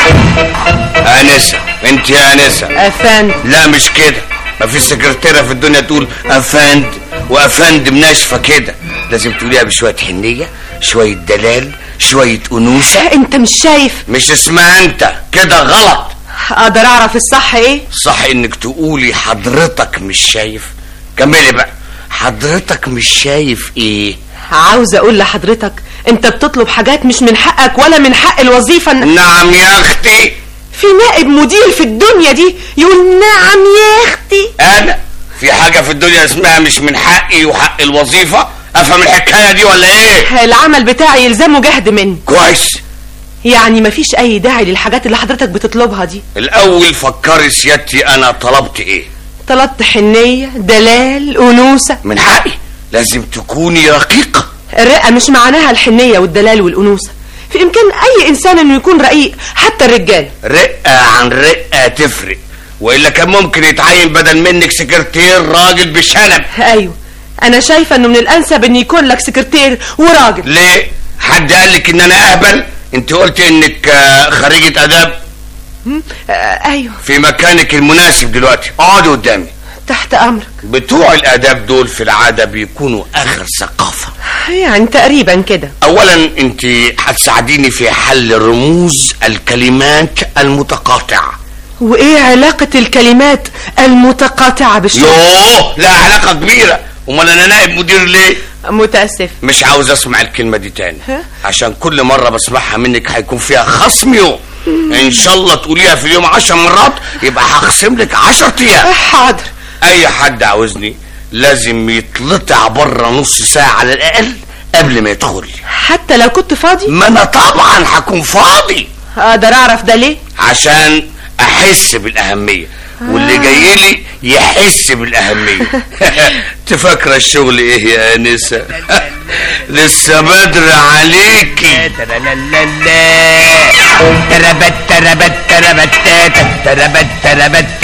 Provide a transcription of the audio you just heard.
انسه انت يا انسه افندم لا مش كده ما في سكرتيره في الدنيا تقول افند وافندم ناشفه كده لازم تقوليها بشويه حنيه شويه دلال شويه انوثه انت مش شايف مش اسمها انت كده غلط اقدر اعرف الصح ايه صح انك تقولي حضرتك مش شايف كملي بقى حضرتك مش شايف ايه عاوز اقول لحضرتك انت بتطلب حاجات مش من حقك ولا من حق الوظيفة إن- نعم يا اختي في نائب مدير في الدنيا دي يقول نعم يا اختي انا في حاجه في الدنيا اسمها مش من حقي وحق الوظيفه افهم الحكايه دي ولا ايه العمل بتاعي يلزمه جهد مني كويس يعني مفيش اي داعي للحاجات اللي حضرتك بتطلبها دي الاول فكري سيادتي انا طلبت ايه طلبت حنية دلال أنوثة من حقي لازم تكوني رقيقه الرقة مش معناها الحنية والدلال والأنوثة في إمكان أي إنسان إنه يكون رقيق حتى الرجال رقه عن رقه تفرق والا كان ممكن يتعين بدل منك سكرتير راجل بشنب أيوة أنا شايفة إنه من الأنسب إن يكون لك سكرتير وراجل ليه حد قال لك ان انا اهبل انت قلت انك آه، خريجه اداب آه أيوة في مكانك المناسب دلوقتي اقعدي قدامي تحت أمرك بتوع الاداب دول في العاده بيكونوا اخر ثقافه يعني تقريبا كده اولا انت هتساعديني في حل رموز الكلمات المتقاطعه وإيه علاقة الكلمات المتقاطعة بالشغل يوه لا علاقه كبيره امال انا نائب مدير ليه متأسف مش عاوز اسمع الكلمه دي تاني ها؟ عشان كل مره بسمعها منك هيكون فيها خصم يوم ان شاء الله تقوليها في اليوم عشر مرات يبقى هخصم لك عشر ايام حاضر اي حد عاوزني لازم يطلع بره نص ساعه على الاقل قبل ما يدخل حتى لو كنت فاضي ما انا طبعا هكون فاضي أقدر أعرف ده ليه عشان احس بالاهميه واللي جاي لي يحس بالاهميه تفكر الشغل ايه يا انسه لسه بدري عليكي تربت تربت تربت تربت تربت تربت